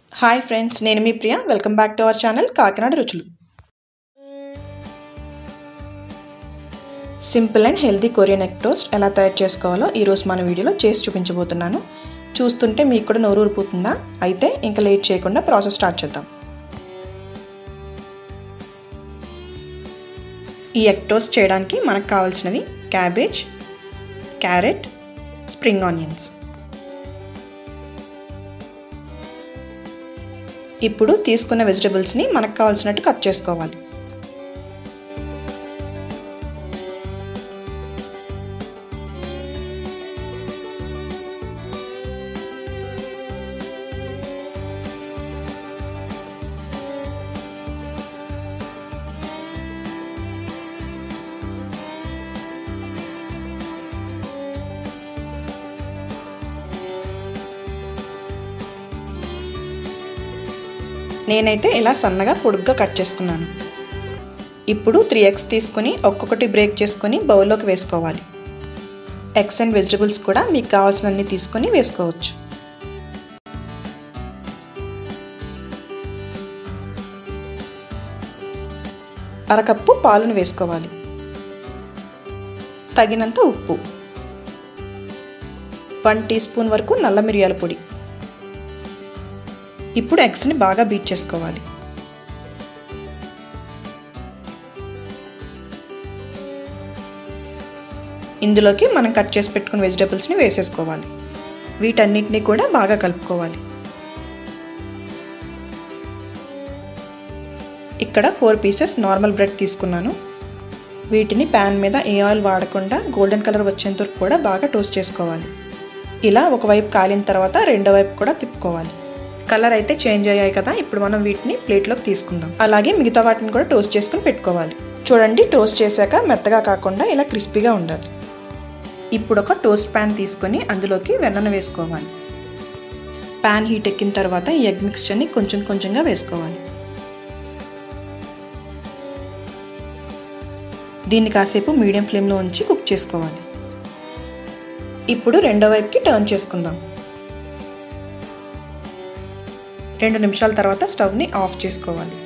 hi friends నేను మీ Priya welcome back to our channel Kakinada రుచులు simple and healthy Korean egg toast ఎలా తయారు చేసుకోవాలో ఈరోజు మన వీడియోలో చేసి చూపించబోతున్నాను చూస్తుంటే మీకు కూడా నోరు ఊరిపోతుందా అయితే ఇంకా లేట్ చేయకుండా ప్రాసెస్ స్టార్ట్ చేద్దాం ఈ ఎగ్ టోస్ట్ చేయడానికి మనకు కావాల్సినవి క్యాబేజ్ క్యారెట్ స్ప్రింగ్ ఆనియన్స్ ఇప్పుడు తీసుకున్న వెజిటబుల్స్ని మనకు కావాల్సినట్టు కట్ చేసుకోవాలి నేనైతే ఇలా సన్నగా పొడుగ్గా కట్ చేసుకున్నాను ఇప్పుడు త్రీ ఎగ్స్ తీసుకొని ఒక్కొక్కటి బ్రేక్ చేసుకొని బౌల్లోకి వేసుకోవాలి ఎగ్స్ అండ్ వెజిటబుల్స్ కూడా మీకు కావాల్సినన్ని తీసుకొని వేసుకోవచ్చు అరకప్పు పాలను వేసుకోవాలి తగినంత ఉప్పు వన్ టీ స్పూన్ వరకు నల్ల మిరియాల పొడి ఇప్పుడు ఎగ్స్ని బాగా బీట్ చేసుకోవాలి ఇందులోకి మనం కట్ చేసి పెట్టుకున్న వెజిటబుల్స్ని వేసేసుకోవాలి వీటన్నిటిని కూడా బాగా కలుపుకోవాలి ఇక్కడ ఫోర్ పీసెస్ నార్మల్ బ్రెడ్ తీసుకున్నాను వీటిని ప్యాన్ మీద ఏ ఆయిల్ వాడకుండా గోల్డెన్ కలర్ వచ్చేంత వరకు కూడా బాగా టోస్ట్ చేసుకోవాలి ఇలా ఒకవైపు కాలిన తర్వాత రెండో వైపు కూడా తిప్పుకోవాలి కలర్ అయితే చేంజ్ అయ్యాయి కదా ఇప్పుడు మనం వీటిని ప్లేట్లోకి తీసుకుందాం అలాగే మిగతా వాటిని కూడా టోస్ట్ చేసుకుని పెట్టుకోవాలి చూడండి టోస్ట్ చేశాక మెత్తగా కాకుండా ఇలా క్రిస్పీగా ఉండాలి ఇప్పుడు ఒక టోస్ట్ ప్యాన్ తీసుకొని అందులోకి వెన్నను వేసుకోవాలి ప్యాన్ హీట్ ఎక్కిన తర్వాత ఈ ఎగ్ మిక్స్చర్ని కొంచెం కొంచెంగా వేసుకోవాలి దీన్ని కాసేపు మీడియం ఫ్లేమ్లో ఉంచి కుక్ చేసుకోవాలి ఇప్పుడు రెండో వైపుకి టర్న్ చేసుకుందాం రెండు నిమిషాల తర్వాత స్టవ్ని ఆఫ్ చేసుకోవాలి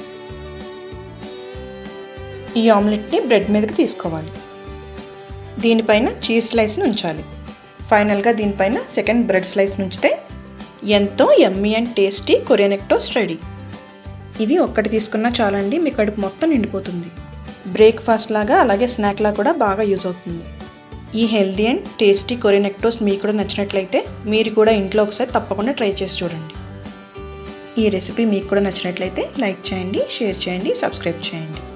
ఈ ఆమ్లెట్ని బ్రెడ్ మీదకి తీసుకోవాలి దీనిపైన చీజ్ స్లైస్ని ఉంచాలి ఫైనల్గా దీనిపైన సెకండ్ బ్రెడ్ స్లైస్ ఉంచితే ఎంతో yummy and tasty Korean egg toast ready ఇది ఒక్కటి తీసుకున్నా చాలండి మీ కడుపు మొత్తం నిండిపోతుంది బ్రేక్ఫాస్ట్ లాగా అలాగే స్నాక్ లాగా కూడా బాగా యూజ్ అవుతుంది ఈ healthy and tasty Korean egg toast మీకు కూడా నచ్చినట్లయితే మీరు కూడా ఇంట్లో ఒకసారి తప్పకుండా ట్రై చేసి చూడండి ఈ రెసిపీ మీకు కూడా నచ్చినట్లయితే లైక్ చేయండి షేర్ చేయండి సబ్స్క్రైబ్ చేయండి